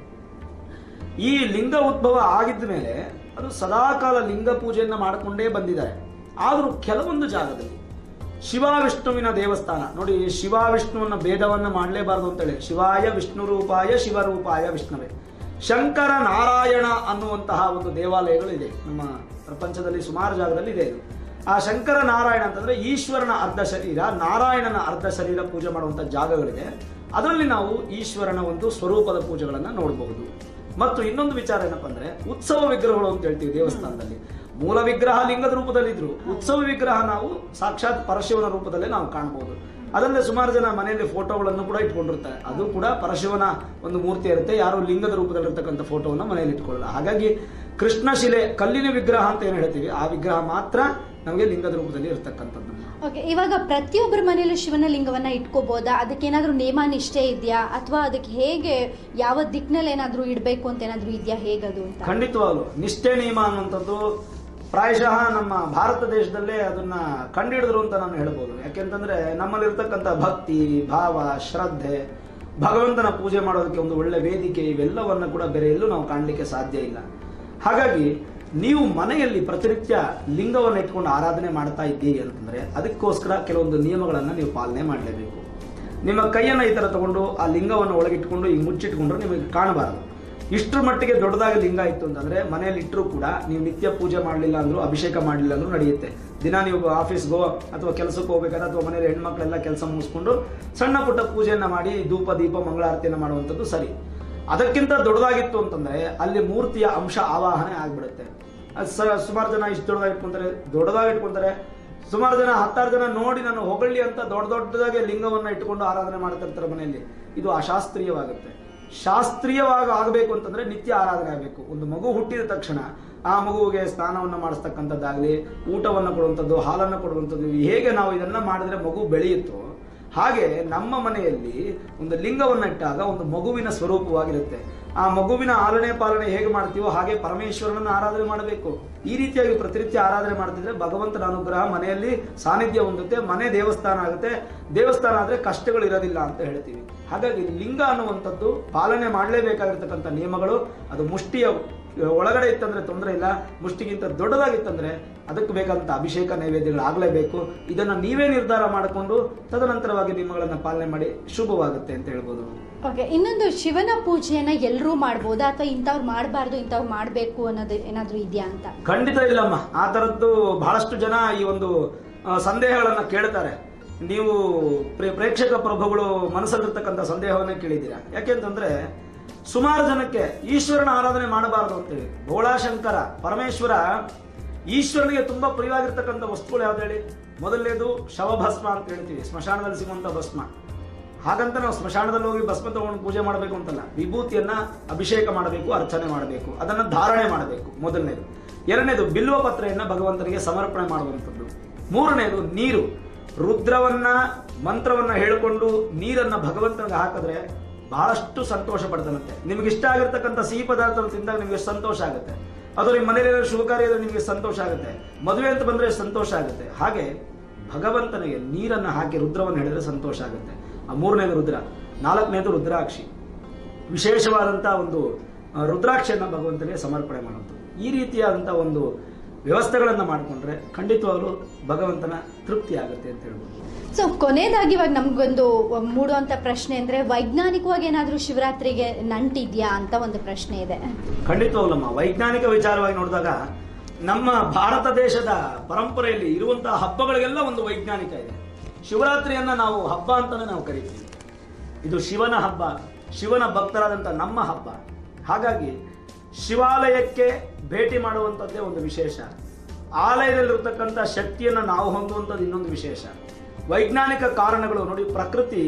ಈ ಲಿಂಗ ಉದ್ಭವ ಆಗಿದ್ದ ಮೇಲೆ ಅದು ಸದಾಕಾಲ ಲಿಂಗ ಪೂಜೆಯನ್ನ ಮಾಡಿಕೊಂಡೇ ಬಂದಿದ್ದಾರೆ ಆದರೂ ಕೆಲವೊಂದು ಜಾಗದಲ್ಲಿ ಶಿವ ವಿಷ್ಣುವಿನ ದೇವಸ್ಥಾನ ನೋಡಿ ಶಿವ ವಿಷ್ಣುವಿನ ಭೇದವನ್ನು ಮಾಡಲೇಬಾರದು ಅಂತೇಳಿ ಶಿವಾಯ ವಿಷ್ಣು ರೂಪಾಯ ಶಿವರೂಪಾಯ ವಿಷ್ಣುವೇ ಶಂಕರ ನಾರಾಯಣ ಅನ್ನುವಂತಹ ಒಂದು ದೇವಾಲಯಗಳು ಇದೆ ನಮ್ಮ ಪ್ರಪಂಚದಲ್ಲಿ ಸುಮಾರು ಜಾಗದಲ್ಲಿ ಇದೆ ಇದು ಆ ಶಂಕರ ನಾರಾಯಣ ಅಂತಂದ್ರೆ ಈಶ್ವರನ ಅರ್ಧ ಶರೀರ ನಾರಾಯಣನ ಅರ್ಧ ಶರೀರ ಪೂಜೆ ಮಾಡುವಂಥ ಜಾಗಗಳಿದೆ ಅದರಲ್ಲಿ ನಾವು ಈಶ್ವರನ ಒಂದು ಸ್ವರೂಪದ ಪೂಜೆಗಳನ್ನು ನೋಡಬಹುದು ಮತ್ತು ಇನ್ನೊಂದು ವಿಚಾರ ಏನಪ್ಪಾ ಅಂದ್ರೆ ಉತ್ಸವ ವಿಗ್ರಹಗಳು ಅಂತ ಹೇಳ್ತೀವಿ ದೇವಸ್ಥಾನದಲ್ಲಿ ಮೂಲ ವಿಗ್ರಹ ಲಿಂಗದ ರೂಪದಲ್ಲಿ ಇದ್ರು ಉತ್ಸವ ವಿಗ್ರಹ ನಾವು ಸಾಕ್ಷಾತ್ ಪರಶಿವನ ರೂಪದಲ್ಲೇ ನಾವು ಕಾಣಬಹುದು ಅದಲ್ಲದೆ ಸುಮಾರು ಜನ ಮನೆಯಲ್ಲಿ ಫೋಟೋಗಳನ್ನು ಕೂಡ ಇಟ್ಕೊಂಡಿರ್ತಾರೆ ಅದು ಕೂಡ ಪರಶಿವನ ಒಂದು ಮೂರ್ತಿ ಇರುತ್ತೆ ಯಾರು ಲಿಂಗದ ರೂಪದಲ್ಲಿರ್ತಕ್ಕಂಥ ಫೋಟೋವನ್ನು ಮನೆಯಲ್ಲಿ ಇಟ್ಕೊಳ್ಳಲ್ಲ ಹಾಗಾಗಿ ಕೃಷ್ಣ ಶಿಲೆ ಕಲ್ಲಿನ ವಿಗ್ರಹ ಅಂತ ಏನು ಹೇಳ್ತೀವಿ ಆ ವಿಗ್ರಹ ಮಾತ್ರ ನಮಗೆ ಲಿಂಗದ ರೂಪದಲ್ಲಿ ಇರ್ತಕ್ಕಂಥದ್ದು ಓಕೆ ಇವಾಗ ಪ್ರತಿಯೊಬ್ಬರ ಮನೆಯಲ್ಲೂ ಶಿವನ ಲಿಂಗವನ್ನ ಇಟ್ಕೋಬೋದಾ ಅದಕ್ಕೆ ಏನಾದರೂ ನಿಯಮ ನಿಷ್ಠೆ ಇದೆಯಾ ಅಥವಾ ಅದಕ್ಕೆ ಹೇಗೆ ಯಾವ ದಿಕ್ಕಿನಲ್ಲಿ ಏನಾದರೂ ಇಡಬೇಕು ಅಂತ ಏನಾದರೂ ಇದೆಯಾ ಹೇಗದು ಅಂತ ಖಂಡಿತವಾಗ್ಲು ನಿಷ್ಠೆ ನಿಯಮ ಅನ್ನುವಂಥದ್ದು ಪ್ರಾಯಶಃ ನಮ್ಮ ಭಾರತ ದೇಶದಲ್ಲೇ ಅದನ್ನ ಕಂಡಿಡಿದ್ರು ಅಂತ ನಾನು ಹೇಳ್ಬೋದು ಯಾಕೆಂತಂದ್ರೆ ನಮ್ಮಲ್ಲಿರ್ತಕ್ಕಂಥ ಭಕ್ತಿ ಭಾವ ಶ್ರದ್ಧೆ ಭಗವಂತನ ಪೂಜೆ ಮಾಡೋದಕ್ಕೆ ಒಂದು ಒಳ್ಳೆ ವೇದಿಕೆ ಇವೆಲ್ಲವನ್ನ ಕೂಡ ಬೇರೆ ಎಲ್ಲೂ ನಾವು ಕಾಣಲಿಕ್ಕೆ ಸಾಧ್ಯ ಇಲ್ಲ ಹಾಗಾಗಿ ನೀವು ಮನೆಯಲ್ಲಿ ಪ್ರತಿನಿತ್ಯ ಲಿಂಗವನ್ನು ಇಟ್ಕೊಂಡು ಆರಾಧನೆ ಮಾಡ್ತಾ ಇದ್ದೀರಿ ಅಂತಂದ್ರೆ ಅದಕ್ಕೋಸ್ಕರ ಕೆಲವೊಂದು ನಿಯಮಗಳನ್ನು ನೀವು ಪಾಲನೆ ಮಾಡಲೇಬೇಕು ನಿಮ್ಮ ಕೈಯನ್ನು ಈ ಥರ ತಗೊಂಡು ಆ ಲಿಂಗವನ್ನು ಒಳಗಿಟ್ಕೊಂಡು ಈಗ ಮುಚ್ಚಿಟ್ಕೊಂಡ್ರೆ ನಿಮಗೆ ಕಾಣಬಾರದು ಇಷ್ಟರ ಮಟ್ಟಿಗೆ ದೊಡ್ಡದಾಗಿ ಲಿಂಗ ಇತ್ತು ಅಂತಂದ್ರೆ ಮನೆಯಲ್ಲಿ ಇಟ್ಟರು ಕೂಡ ನೀವು ನಿತ್ಯ ಪೂಜೆ ಮಾಡಲಿಲ್ಲ ಅಂದ್ರೂ ಅಭಿಷೇಕ ಮಾಡಲಿಲ್ಲ ಅಂದ್ರೂ ನಡೆಯುತ್ತೆ ದಿನ ನೀವು ಆಫೀಸ್ಗೋ ಅಥವಾ ಕೆಲಸಕ್ಕೆ ಹೋಗ್ಬೇಕಾದ್ರೆ ಅಥವಾ ಮನೆಯಲ್ಲಿ ಹೆಣ್ಮಕ್ಳೆಲ್ಲ ಕೆಲಸ ಮುಗಿಸ್ಕೊಂಡು ಸಣ್ಣ ಪುಟ್ಟ ಪೂಜೆಯನ್ನ ಮಾಡಿ ಧೂಪ ದೀಪ ಮಂಗಳಾರತಿಯನ್ನು ಮಾಡುವಂಥದ್ದು ಸರಿ ಅದಕ್ಕಿಂತ ದೊಡ್ಡದಾಗಿತ್ತು ಅಂತಂದ್ರೆ ಅಲ್ಲಿ ಮೂರ್ತಿಯ ಅಂಶ ಆವಾಹನೆ ಆಗ್ಬಿಡುತ್ತೆ ಅದ್ ಸ- ಸುಮಾರು ಜನ ಇಷ್ಟು ದೊಡ್ಡದಾಗಿ ಇಟ್ಕೊಂತಾರೆ ದೊಡ್ಡದಾಗಿ ಇಟ್ಕೊಂತಾರೆ ಸುಮಾರು ಜನ ಹತ್ತಾರು ಜನ ನೋಡಿ ನಾನು ಹೊಗಳ್ಳಿ ಅಂತ ದೊಡ್ಡ ದೊಡ್ಡದಾಗಿ ಲಿಂಗವನ್ನ ಇಟ್ಕೊಂಡು ಆರಾಧನೆ ಮಾಡ್ತಾ ಇರ್ತಾರೆ ಮನೆಯಲ್ಲಿ ಇದು ಅಶಾಸ್ತ್ರೀಯವಾಗುತ್ತೆ ಶಾಸ್ತ್ರೀಯವಾಗಿ ಆಗಬೇಕು ಅಂತಂದ್ರೆ ನಿತ್ಯ ಆರಾಧನೆ ಆಗಬೇಕು ಒಂದು ಮಗು ಹುಟ್ಟಿದ ತಕ್ಷಣ ಆ ಮಗುವಿಗೆ ಸ್ನಾನವನ್ನು ಮಾಡಿಸ್ತಕ್ಕಂಥದ್ದಾಗಲಿ ಊಟವನ್ನು ಕೊಡುವಂಥದ್ದು ಹಾಲನ್ನು ಕೊಡುವಂಥದ್ದು ಹೇಗೆ ನಾವು ಇದನ್ನ ಮಾಡಿದ್ರೆ ಮಗು ಬೆಳೆಯುತ್ತೋ ಹಾಗೆ ನಮ್ಮ ಮನೆಯಲ್ಲಿ ಒಂದು ಲಿಂಗವನ್ನ ಇಟ್ಟಾಗ ಒಂದು ಮಗುವಿನ ಸ್ವರೂಪವಾಗಿರುತ್ತೆ ಆ ಮಗುವಿನ ಆಲನೆ ಪಾಲನೆ ಹೇಗೆ ಮಾಡ್ತೀವೋ ಹಾಗೆ ಪರಮೇಶ್ವರನನ್ನು ಆರಾಧನೆ ಮಾಡಬೇಕು ಈ ರೀತಿಯಾಗಿ ಪ್ರತಿನಿತ್ಯ ಆರಾಧನೆ ಮಾಡ್ತಿದ್ರೆ ಭಗವಂತನ ಅನುಗ್ರಹ ಮನೆಯಲ್ಲಿ ಸಾನ್ನಿಧ್ಯ ಹೊಂದುತ್ತೆ ಮನೆ ದೇವಸ್ಥಾನ ಆಗುತ್ತೆ ದೇವಸ್ಥಾನ ಆದ್ರೆ ಕಷ್ಟಗಳು ಇರೋದಿಲ್ಲ ಅಂತ ಹೇಳ್ತೀವಿ ಹಾಗಾಗಿ ಲಿಂಗ ಅನ್ನುವಂಥದ್ದು ಪಾಲನೆ ಮಾಡಲೇಬೇಕಾಗಿರ್ತಕ್ಕಂಥ ನಿಯಮಗಳು ಅದು ಮುಷ್ಟಿಯ ಒಳಗಡೆ ಇತ್ತಂದ್ರೆ ತೊಂದರೆ ಇಲ್ಲ ಮುಷ್ಟಿಗಿಂತ ದೊಡ್ಡದಾಗಿತ್ತಂದ್ರೆ ಅದಕ್ಕೆ ಬೇಕಾದಂಥ ಅಭಿಷೇಕ ನೈವೇದ್ಯಗಳು ಆಗಲೇಬೇಕು ಇದನ್ನ ನೀವೇ ನಿರ್ಧಾರ ಮಾಡಿಕೊಂಡು ತದನಂತರವಾಗಿ ನಿಯಮಗಳನ್ನು ಪಾಲನೆ ಮಾಡಿ ಶುಭವಾಗುತ್ತೆ ಅಂತ ಹೇಳ್ಬೋದು ಓಕೆ ಇನ್ನೊಂದು ಶಿವನ ಪೂಜೆಯನ್ನ ಎಲ್ಲರೂ ಮಾಡ್ಬೋದಾ ಅಥವಾ ಇಂಥವ್ರು ಮಾಡಬಾರ್ದು ಇಂಥವ್ರು ಮಾಡಬೇಕು ಅನ್ನೋದು ಏನಾದರೂ ಇದೆಯಾ ಅಂತ ಖಂಡಿತ ಇಲ್ಲಮ್ಮ ಆ ಥರದ್ದು ಬಹಳಷ್ಟು ಜನ ಈ ಒಂದು ಆ, ಸಂದೇಹಗಳನ್ನ ಕೇಳ್ತಾರೆ ನೀವು ಪ್ರೇ- ಪ್ರೇಕ್ಷಕ ಪ್ರಭುಗಳು ಮನಸ್ಸಲ್ಲಿರ್ತಕ್ಕಂಥ ಸಂದೇಹವನ್ನೇ ಕೇಳಿದ್ದೀರಾ ಯಾಕೆಂತಂದ್ರೆ ಸುಮಾರು ಜನಕ್ಕೆ ಈಶ್ವರನ ಆರಾಧನೆ ಮಾಡಬಾರದು ಅಂತೇಳಿ ಭೋಳಾಶಂಕರ ಪರಮೇಶ್ವರ ಈಶ್ವರನಿಗೆ ತುಂಬಾ ಪ್ರಿಯವಾಗಿರ್ತಕ್ಕಂಥ ವಸ್ತುಗಳು ಯಾವ್ದು ಹೇಳಿ ಮೊದಲನೇದು ಶವಭಸ್ಮ ಅಂತ ಹೇಳ್ತೀವಿ ಸ್ಮಶಾನದಲ್ಲಿ ಸಿಗುವಂತ ಭಸ್ಮ ಹಾಗಂತ ನಾವು ಸ್ಮಶಾನದಲ್ಲಿ ಹೋಗಿ ಭಸ್ಮ ತಗೊಂಡು ಪೂಜೆ ಮಾಡಬೇಕು ಅಂತಲ್ಲ ವಿಭೂತಿಯನ್ನ ಅಭಿಷೇಕ ಮಾಡಬೇಕು ಅರ್ಚನೆ ಮಾಡಬೇಕು ಅದನ್ನ ಧಾರಣೆ ಮಾಡಬೇಕು ಮೊದಲನೇದು ಎರಡನೇದು ಬಿಲ್ವ ಪತ್ರೆಯನ್ನ ಭಗವಂತನಿಗೆ ಸಮರ್ಪಣೆ ಮಾಡುವಂಥದ್ದು ಮೂರನೇದು ನೀರು ರುದ್ರವನ್ನ ಮಂತ್ರವನ್ನ ಹೇಳಿಕೊಂಡು ನೀರನ್ನ ಭಗವಂತನಿಗೆ ಹಾಕಿದ್ರೆ ಬಹಳಷ್ಟು ಸಂತೋಷ ಪಡ್ತಾನಂತೆ ನಿಮ್ಗೆ ಇಷ್ಟ ಆಗಿರ್ತಕ್ಕಂಥ ಸಿಹಿ ಪದಾರ್ಥ ತಿಂದಾಗ ನಿಮ್ಗೆ ಸಂತೋಷ ಆಗುತ್ತೆ ಅದು ನಿಮ್ಮ ಮನೆಯಲ್ಲಿ ಶುಭ ಕಾರ್ಯ ಇದ್ರೆ ನಿಮಗೆ ಸಂತೋಷ ಆಗುತ್ತೆ ಮದುವೆ ಅಂತ ಬಂದ್ರೆ ಸಂತೋಷ ಆಗುತ್ತೆ ಹಾಗೆ ಭಗವಂತನಿಗೆ ನೀರನ್ನು ಹಾಕಿ ರುದ್ರವನ್ನು ಹೇಳಿದ್ರೆ ಸಂತೋಷ ಆಗುತ್ತೆ ಆ ಮೂರನೇದು ರುದ್ರ ನಾಲ್ಕನೇದು ರುದ್ರಾಕ್ಷಿ ವಿಶೇಷವಾದಂತಹ ಒಂದು ಆ, ರುದ್ರಾಕ್ಷಿಯನ್ನ ಭಗವಂತನಿಗೆ ಸಮರ್ಪಣೆ ಮಾಡೋದು ಈ ರೀತಿಯಾದಂತಹ ಒಂದು ವ್ಯವಸ್ಥೆಗಳನ್ನ ಮಾಡಿಕೊಂಡ್ರೆ ಖಂಡಿತವಾಗ್ಲೂ ಭಗವಂತನ ತೃಪ್ತಿ ಆಗುತ್ತೆ ಅಂತ ಹೇಳ್ಬೋದು ಸೊ ಕೊನೆಯದಾಗಿ ಇವಾಗ ನಮ್ಗೊಂದು ಮೂಡುವಂತ ಪ್ರಶ್ನೆ ಅಂದ್ರೆ ವೈಜ್ಞಾನಿಕವಾಗಿ ಏನಾದರೂ ಶಿವರಾತ್ರಿಗೆ ನಂಟಿದ್ಯಾ ಅಂತ ಒಂದು ಪ್ರಶ್ನೆ ಇದೆ ಖಂಡಿತವಾಗ್ಲಮ್ಮ ವೈಜ್ಞಾನಿಕ ವಿಚಾರವಾಗಿ ನೋಡಿದಾಗ ನಮ್ಮ ಭಾರತ ದೇಶದ ಪರಂಪರೆಯಲ್ಲಿ ಇರುವಂತಹ ಹಬ್ಬಗಳಿಗೆಲ್ಲ ಒಂದು ವೈಜ್ಞಾನಿಕ ಇದೆ ಶಿವರಾತ್ರಿಯನ್ನ ನಾವು ಹಬ್ಬ ಅಂತಾನೆ ನಾವು ಕರಿತೀವಿ ಇದು ಶಿವನ ಹಬ್ಬ ಶಿವನ ಭಕ್ತರಾದಂಥ ನಮ್ಮ ಹಬ್ಬ ಹಾಗಾಗಿ ಶಿವಾಲಯಕ್ಕೆ ಭೇಟಿ ಮಾಡುವಂಥದ್ದೇ ಒಂದು ವಿಶೇಷ ಆಲಯದಲ್ಲಿರ್ತಕ್ಕಂಥ ಶಕ್ತಿಯನ್ನು ನಾವು ಹೊಂದುವಂಥದ್ದು ಇನ್ನೊಂದು ವಿಶೇಷ ವೈಜ್ಞಾನಿಕ ಕಾರಣಗಳು ನೋಡಿ ಪ್ರಕೃತಿ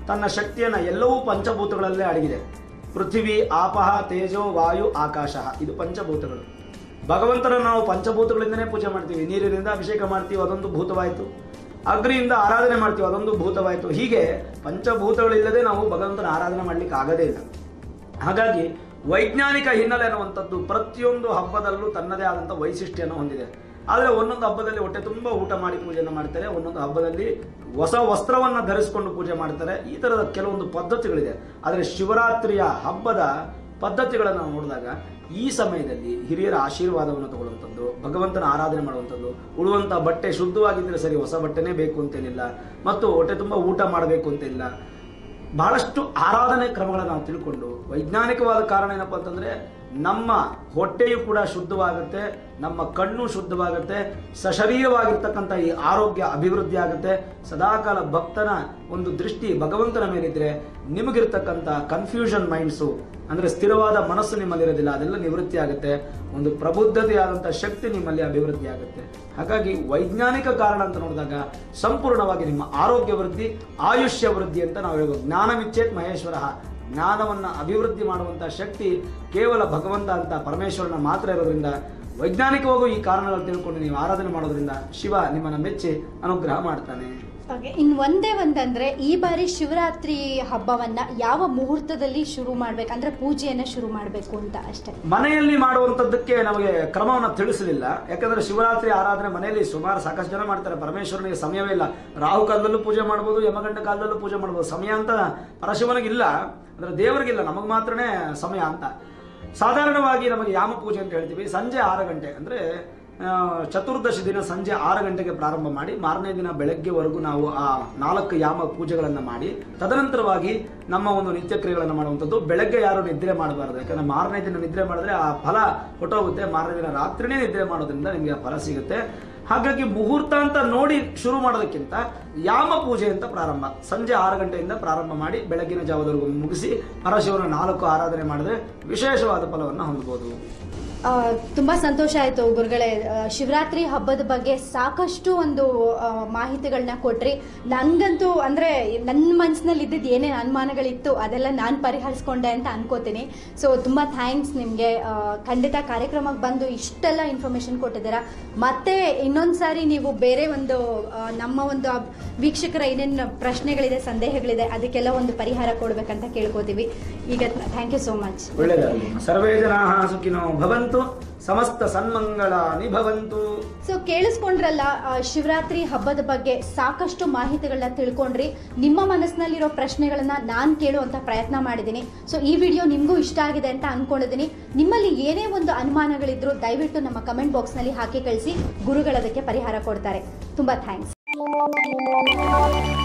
ತನ್ನ ಶಕ್ತಿಯನ್ನ ಎಲ್ಲವೂ ಪಂಚಭೂತಗಳಲ್ಲೇ ಅಡಗಿದೆ ಪೃಥ್ವಿ ಆಪಹ ತೇಜೋ ವಾಯು ಆಕಾಶ ಇದು ಪಂಚಭೂತಗಳು ಭಗವಂತನ ನಾವು ಪಂಚಭೂತಗಳಿಂದನೇ ಪೂಜೆ ಮಾಡ್ತೀವಿ ನೀರಿನಿಂದ ಅಭಿಷೇಕ ಮಾಡ್ತೀವಿ ಅದೊಂದು ಭೂತವಾಯಿತು ಅಗ್ನಿಯಿಂದ ಆರಾಧನೆ ಮಾಡ್ತೀವಿ ಅದೊಂದು ಭೂತವಾಯಿತು ಹೀಗೆ ಪಂಚಭೂತಗಳಿಲ್ಲದೆ ನಾವು ಭಗವಂತನ ಆರಾಧನೆ ಮಾಡ್ಲಿಕ್ಕೆ ಆಗದೇ ಇಲ್ಲ ಹಾಗಾಗಿ ವೈಜ್ಞಾನಿಕ ಹಿನ್ನೆಲೆ ಅನ್ನುವಂಥದ್ದು ಪ್ರತಿಯೊಂದು ಹಬ್ಬದಲ್ಲೂ ತನ್ನದೇ ಆದಂಥ ವೈಶಿಷ್ಟ್ಯವನ್ನು ಹೊಂದಿದೆ ಆದರೆ ಒಂದೊಂದು ಹಬ್ಬದಲ್ಲಿ ಹೊಟ್ಟೆ ತುಂಬ ಊಟ ಮಾಡಿ ಪೂಜೆಯನ್ನು ಮಾಡ್ತಾರೆ ಒಂದೊಂದು ಹಬ್ಬದಲ್ಲಿ ಹೊಸ ವಸ್ತ್ರವನ್ನು ಧರಿಸಿಕೊಂಡು ಪೂಜೆ ಮಾಡ್ತಾರೆ ಈ ಥರದ ಕೆಲವೊಂದು ಪದ್ಧತಿಗಳಿದೆ ಆದರೆ ಶಿವರಾತ್ರಿಯ ಹಬ್ಬದ ಪದ್ಧತಿಗಳನ್ನು ನೋಡಿದಾಗ ಈ ಸಮಯದಲ್ಲಿ ಹಿರಿಯರ ಆಶೀರ್ವಾದವನ್ನು ತಗೊಳ್ಳುವಂಥದ್ದು ಭಗವಂತನ ಆರಾಧನೆ ಮಾಡುವಂಥದ್ದು ಉಳುವಂಥ ಬಟ್ಟೆ ಶುದ್ಧವಾಗಿದ್ದರೆ ಸರಿ ಹೊಸ ಬಟ್ಟೆನೇ ಬೇಕು ಅಂತೇನಿಲ್ಲ ಮತ್ತು ಹೊಟ್ಟೆ ತುಂಬ ಊಟ ಮಾಡಬೇಕು ಅಂತಿಲ್ಲ ಬಹಳಷ್ಟು ಆರಾಧನೆ ಕ್ರಮಗಳನ್ನು ನಾವು ತಿಳ್ಕೊಂಡು ವೈಜ್ಞಾನಿಕವಾದ ಕಾರಣ ಏನಪ್ಪ ಅಂತಂದ್ರೆ ನಮ್ಮ ಹೊಟ್ಟೆಯು ಕೂಡ ಶುದ್ಧವಾಗುತ್ತೆ ನಮ್ಮ ಕಣ್ಣು ಶುದ್ಧವಾಗುತ್ತೆ ಸಶರೀರವಾಗಿರ್ತಕ್ಕಂಥ ಈ ಆರೋಗ್ಯ ಅಭಿವೃದ್ಧಿ ಆಗುತ್ತೆ ಸದಾಕಾಲ ಭಕ್ತನ ಒಂದು ದೃಷ್ಟಿ ಭಗವಂತನ ಮೇಲಿದ್ರೆ ನಿಮಗಿರ್ತಕ್ಕಂಥ ಕನ್ಫ್ಯೂಷನ್ ಮೈಂಡ್ಸು ಅಂದ್ರೆ ಸ್ಥಿರವಾದ ಮನಸ್ಸು ನಿಮ್ಮಲ್ಲಿರೋದಿಲ್ಲ ಅದೆಲ್ಲ ನಿವೃತ್ತಿ ಆಗುತ್ತೆ ಒಂದು ಪ್ರಬುದ್ಧತೆಯಾದಂಥ ಶಕ್ತಿ ನಿಮ್ಮಲ್ಲಿ ಅಭಿವೃದ್ಧಿ ಆಗುತ್ತೆ ಹಾಗಾಗಿ ವೈಜ್ಞಾನಿಕ ಕಾರಣ ಅಂತ ನೋಡಿದಾಗ ಸಂಪೂರ್ಣವಾಗಿ ನಿಮ್ಮ ಆರೋಗ್ಯ ವೃದ್ಧಿ ಆಯುಷ್ಯ ವೃದ್ಧಿ ಅಂತ ನಾವು ಹೇಳ್ಬೋದು ಜ್ಞಾನವಿಚ್ಛೇತ್ ಮಹೇಶ್ವರ ಜ್ಞಾನವನ್ನು ಅಭಿವೃದ್ಧಿ ಮಾಡುವಂಥ ಶಕ್ತಿ ಕೇವಲ ಭಗವಂತ ಅಂತ ಪರಮೇಶ್ವರನ ಮಾತ್ರ ಇರೋದ್ರಿಂದ ವೈಜ್ಞಾನಿಕವಾಗೂ ಈ ಕಾರಣಗಳು ತಿಳ್ಕೊಂಡು ನೀವು ಆರಾಧನೆ ಮಾಡೋದ್ರಿಂದ ಶಿವ ನಿಮ್ಮನ್ನು ಮೆಚ್ಚಿ ಅನುಗ್ರಹ ಮಾಡ್ತಾನೆ ಓಕೆ ಇನ್ನು ಒಂದೇ ಒಂದಂದ್ರೆ ಈ ಬಾರಿ ಶಿವರಾತ್ರಿ ಹಬ್ಬವನ್ನ ಯಾವ ಮುಹೂರ್ತದಲ್ಲಿ ಶುರು ಮಾಡ್ಬೇಕು ಅಂದ್ರೆ ಪೂಜೆಯನ್ನ ಶುರು ಮಾಡಬೇಕು ಅಂತ ಅಷ್ಟೇ ಮನೆಯಲ್ಲಿ ಮಾಡುವಂಥದ್ದಕ್ಕೆ ನಮಗೆ ಕ್ರಮವನ್ನು ತಿಳಿಸಲಿಲ್ಲ ಯಾಕಂದ್ರೆ ಶಿವರಾತ್ರಿ ಆರಾಧನೆ ಮನೆಯಲ್ಲಿ ಸುಮಾರು ಸಾಕಷ್ಟು ಜನ ಮಾಡ್ತಾರೆ ಪರಮೇಶ್ವರನಿಗೆ ಸಮಯವೇ ಇಲ್ಲ ರಾಹು ಕಾಲದಲ್ಲೂ ಪೂಜೆ ಮಾಡ್ಬೋದು ಯಮಗಂಡ ಕಾಲದಲ್ಲೂ ಪೂಜೆ ಮಾಡ್ಬೋದು ಸಮಯ ಅಂತ ಪರಶಿವನಿಗಿಲ್ಲ ಅಂದ್ರೆ ದೇವರಿಗಿಲ್ಲ ನಮಗೆ ಮಾತ್ರನೇ ಸಮಯ ಅಂತ ಸಾಧಾರಣವಾಗಿ ನಮಗೆ ಯಾಮ ಪೂಜೆ ಅಂತ ಹೇಳ್ತೀವಿ ಸಂಜೆ ಆರು ಗಂಟೆ ಅಂದ್ರೆ ಆ, ಚತುರ್ದಶಿ ದಿನ ಸಂಜೆ ಆರು ಗಂಟೆಗೆ ಪ್ರಾರಂಭ ಮಾಡಿ ಮಾರನೇ ದಿನ ಬೆಳಗ್ಗೆವರೆಗೂ ನಾವು ಆ ನಾಲ್ಕು ಯಾಮ ಪೂಜೆಗಳನ್ನು ಮಾಡಿ ತದನಂತರವಾಗಿ ನಮ್ಮ ಒಂದು ನಿತ್ಯ ಕ್ರಿಯೆಗಳನ್ನು ಮಾಡುವಂಥದ್ದು ಬೆಳಗ್ಗೆ ಯಾರು ನಿದ್ರೆ ಮಾಡಬಾರದು ಯಾಕಂದ್ರೆ ಮಾರನೇ ದಿನ ನಿದ್ರೆ ಮಾಡಿದ್ರೆ ಆ ಫಲ ಹೊಟ್ಟೋಗುತ್ತೆ ಮಾರನೇ ದಿನ ರಾತ್ರಿನೇ ನಿದ್ರೆ ಮಾಡೋದ್ರಿಂದ ನಿಮಗೆ ಆ ಫಲ ಸಿಗುತ್ತೆ ಹಾಗಾಗಿ ಮುಹೂರ್ತ ಅಂತ ನೋಡಿ ಶುರು ಮಾಡೋದಕ್ಕಿಂತ ಯಾಮ ಪೂಜೆ ಅಂತ ಪ್ರಾರಂಭ ಸಂಜೆ ಆರು ಗಂಟೆಯಿಂದ ಪ್ರಾರಂಭ ಮಾಡಿ ಬೆಳಗಿನ ಜಾವದವರೆಗೂ ಮುಗಿಸಿ ಪರಶಿವನ ನಾಲ್ಕು ಆರಾಧನೆ ಮಾಡಿದ್ರೆ ವಿಶೇಷವಾದ ಫಲವನ್ನು ಹೊಂದಬಹುದು ಆ, ತುಂಬಾ ಸಂತೋಷ ಆಯ್ತು ಗುರುಗಳೇ ಆ, ಶಿವರಾತ್ರಿ ಹಬ್ಬದ ಬಗ್ಗೆ ಸಾಕಷ್ಟು ಒಂದು ಆ, ಮಾಹಿತಿಗಳನ್ನ ಕೊಟ್ರಿ ನಂಗಂತೂ ಅಂದ್ರೆ ನನ್ನ ಮನಸ್ಸಿನಲ್ಲಿ ಇದ್ದಿದ್ದು ಏನೇನು ಅನುಮಾನಗಳಿತ್ತು ಅದೆಲ್ಲ ನಾನು ಪರಿಹರಿಸ್ಕೊಂಡೆ ಅಂತ ಅನ್ಕೋತೀನಿ ಸೊ ತುಂಬಾ ಥ್ಯಾಂಕ್ಸ್ ನಿಮಗೆ ಖಂಡಿತ ಕಾರ್ಯಕ್ರಮಕ್ಕೆ ಬಂದು ಇಷ್ಟೆಲ್ಲ ಇನ್ಫಾರ್ಮೇಶನ್ ಕೊಟ್ಟಿದ್ದೀರಾ ಮತ್ತೆ ಇನ್ನೊಂದು ಸಾರಿ ನೀವು ಬೇರೆ ಒಂದು ಆ, ನಮ್ಮ ಒಂದು ಅಬ್- ವೀಕ್ಷಕರ ಏನೇನು ಪ್ರಶ್ನೆಗಳಿದೆ ಸಂದೇಹಗಳಿದೆ ಅದಕ್ಕೆಲ್ಲ ಒಂದು ಪರಿಹಾರ ಕೊಡ್ಬೇಕಂತ ಕೇಳ್ಕೋತೀವಿ ಈಗ ಥ್ಯಾಂಕ್ ಯು ಸೋ ಮಚ್ ಒಳ್ಳೆಯದಾಗಲಿ ಸರ್ವೇ ಜನಾ ಸುಖಿನೋ ಭವಂತು ಸಮಸ್ತ ಸನ್ಮಂಗಳಾನಿ ಭವಂತು ಸೊ ಕೇಳಿಸ್ಕೊಂಡ್ರಲ್ಲ ಆ, ಶಿವರಾತ್ರಿ ಹಬ್ಬದ ಬಗ್ಗೆ ಸಾಕಷ್ಟು ಮಾಹಿತಿಗಳನ್ನ ತಿಳ್ಕೊಂಡ್ರಿ ನಿಮ್ಮ ಮನಸ್ಸಿನಲ್ಲಿರೋ ಪ್ರಶ್ನೆಗಳನ್ನ ನಾನು ಕೇಳುವಂತ ಪ್ರಯತ್ನ ಮಾಡಿದ್ದೀನಿ ಸೊ ಈ ವಿಡಿಯೋ ನಿಮಗೂ ಇಷ್ಟ ಆಗಿದೆ ಅಂತ ಅನ್ಕೊಂಡಿದ್ದೀನಿ ನಿಮ್ಮಲ್ಲಿ ಏನೇ ಒಂದು ಅನುಮಾನಗಳಿದ್ರು ದಯವಿಟ್ಟು ನಮ್ಮ ಕಮೆಂಟ್ ಬಾಕ್ಸ್ನಲ್ಲಿ ಹಾಕಿ ಕಳಿಸಿ ಗುರುಗಳದಕ್ಕೆ ಪರಿಹಾರ ಕೊಡ್ತಾರೆ ತುಂಬಾ ಥ್ಯಾಂಕ್ಸ್